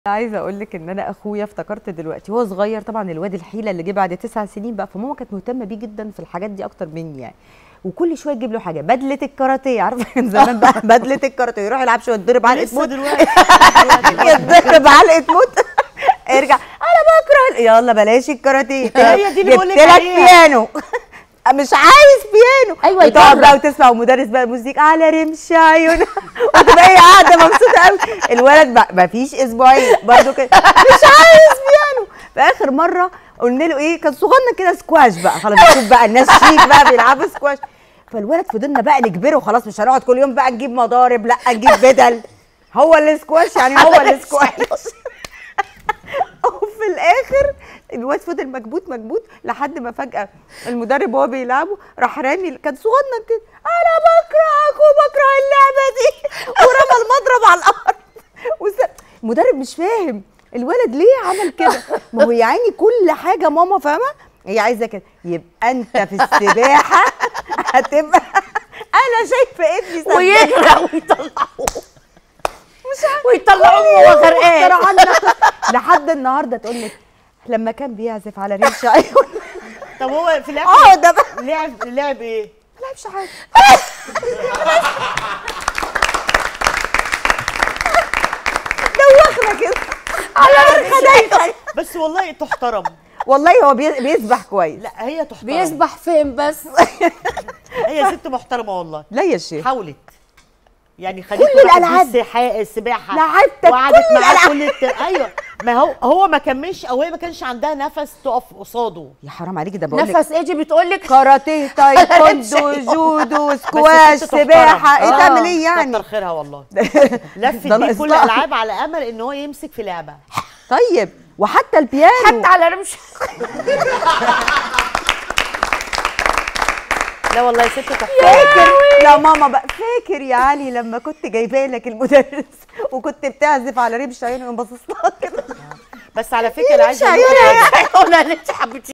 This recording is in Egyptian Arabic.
عايزه اقول لك ان انا اخويا افتكرت دلوقتي هو صغير طبعا الواد الحيله اللي جه بعد تسع سنين بقى فماما كانت مهتمه بيه جدا في الحاجات دي اكتر مني يعني وكل شويه تجيب له حاجه بدله الكاراتيه عارفه كان زمان بقى بدله الكاراتيه يروح يلعب شويه يتضرب علقه لسه موت دلوقتي يتضرب علقه موت ارجع انا بكره يلا بلاش الكاراتيه هي دي اللي بقول لك جبت لك عليها. بيانو مش عايز بيانو أيوة وتقعد يكرر. بقى وتسمع ومدرس بقى الموسيقى على رمش عيونها وتبقى هي قاعده مبسوطه قوي الولد بقى ما فيش اسبوعين برضو كده مش عايز بيانو في اخر مره قلنا له ايه كان صغنن كده سكواش بقى خلاص بنشوف بقى الناس شيك بقى بيلعبوا سكواش فالولد فضلنا بقى نجبره خلاص مش هنقعد كل يوم بقى نجيب مضارب لا نجيب بدل هو السكواش يعني هو السكواش وفي الاخر الواد فضل مكبوت مكبوت لحد ما فجاه المدرب وهو بيلعبه راح رامي كان صغنن كده انا بكرهك وبكره اللعبه دي ورمى المضرب على الارض وس- المدرب مش فاهم الولد ليه عمل كده ما هو يا عيني كل حاجه ماما فاهمه هي عايزه كده يبقى انت في السباحه هتبقى انا شايفه ابني صدقني. ويجرى ويطلعوه مش عارفة. ويطلعوه وهو غرقان اخترع لنا قصة. لحد النهارده تقول لك لما كان بيعزف على رمش عيون طب هو في اه الاخر ده بقى لعب لعب ايه؟ ما لعبش حاجه دوخنا كده على الخدايق بس والله تحترم والله هو بي- بيسبح كويس لا هي تحترم بيسبح فين بس هي ست محترمه والله لا يا شيخ حاولت يعني خليك كل الألعاب. السباحه لعبتك وقعدت كل معاه الألعاب. كل الت... ايوه ما هو هو ما كملش او هي ما كانش عندها نفس تقف قصاده يا حرام عليكي ده بقول لك نفس ايجي بتقول لك كاراتيه تايكوندو جودو بس سكواش ست تحترم. سباحه ايه آه، تعمل ايه يعني كتر خيرها والله لفت ده بيه ناقص كل لها. الالعاب على امل ان هو يمسك في لعبه طيب وحتى البيانو حتى على رمش لا والله ست تحترم فاكر لا ماما بقى فاكر يا علي لما كنت جايبه لك المدرس وكنت بتعزف على رمش عينه وباصص لها كده بس على فكره انا عايزه مش أقول لكم عيونها حاجة. انا اللي انت حبيتي